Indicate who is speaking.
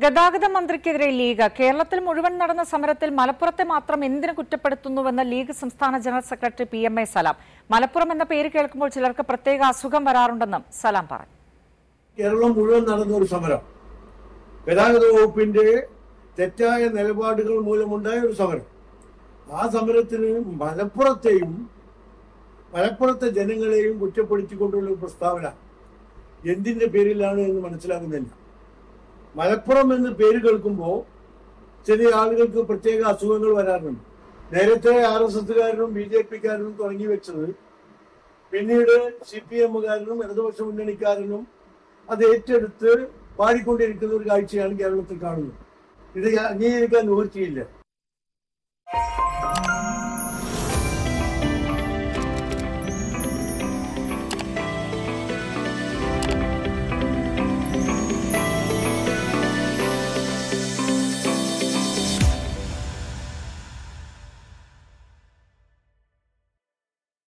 Speaker 1: ഗതാഗത മന്ത്രിക്കെതിരെ ലീഗ് കേരളത്തിൽ മുഴുവൻ നടന്ന സമരത്തിൽ മലപ്പുറത്തെ മാത്രം എന്തിനു കുറ്റപ്പെടുത്തുന്നുവെന്ന് ലീഗ് സംസ്ഥാന general secretary P M A Salam Malappuram എന്ന പേര് കേൾക്കുമ്പോൾ ചിലർക്ക് പ്രത്യേക അസുഖം വരാറുണ്ടെന്നും സലാം പറഞ്ഞു
Speaker 2: കേരളം മുഴുവൻ നടന്ന ഒരു സമരം ഗതാഗത വകുപ്പിന്റെ തെറ്റായ നിലപാടുകൾ മൂലമുണ്ടായ ഒരു സമരം ആ സമരത്തിന് മലപ്പുറത്തെയും മലപ്പുറത്തെ ജനങ്ങളെയും കുറ്റപ്പെടുത്തിക്കൊണ്ടുള്ള ഒരു പ്രസ്താവന എന്തിന്റെ പേരിലാണ് എന്ന് മനസ്സിലാകുന്നില്ല മലപ്പുറം എന്ന് പേര് കേൾക്കുമ്പോൾ ചില ആളുകൾക്ക് പ്രത്യേക അസുഖങ്ങൾ വരാറുണ്ട് നേരത്തെ ആർ എസ് എസുകാരനും ബി ജെ പിക്കാരനും തുടങ്ങി വെച്ചത് പിന്നീട് സി പി എമ്മുകാരനും ഇടതുപക്ഷ മുന്നണിക്കാരനും അത് ഏറ്റെടുത്ത് പാടിക്കൊണ്ടിരിക്കുന്ന ഒരു കാഴ്ചയാണ് കേരളത്തിൽ കാണുന്നത് ഇത് അംഗീകരിക്കാൻ നിവൃത്തിയില്ല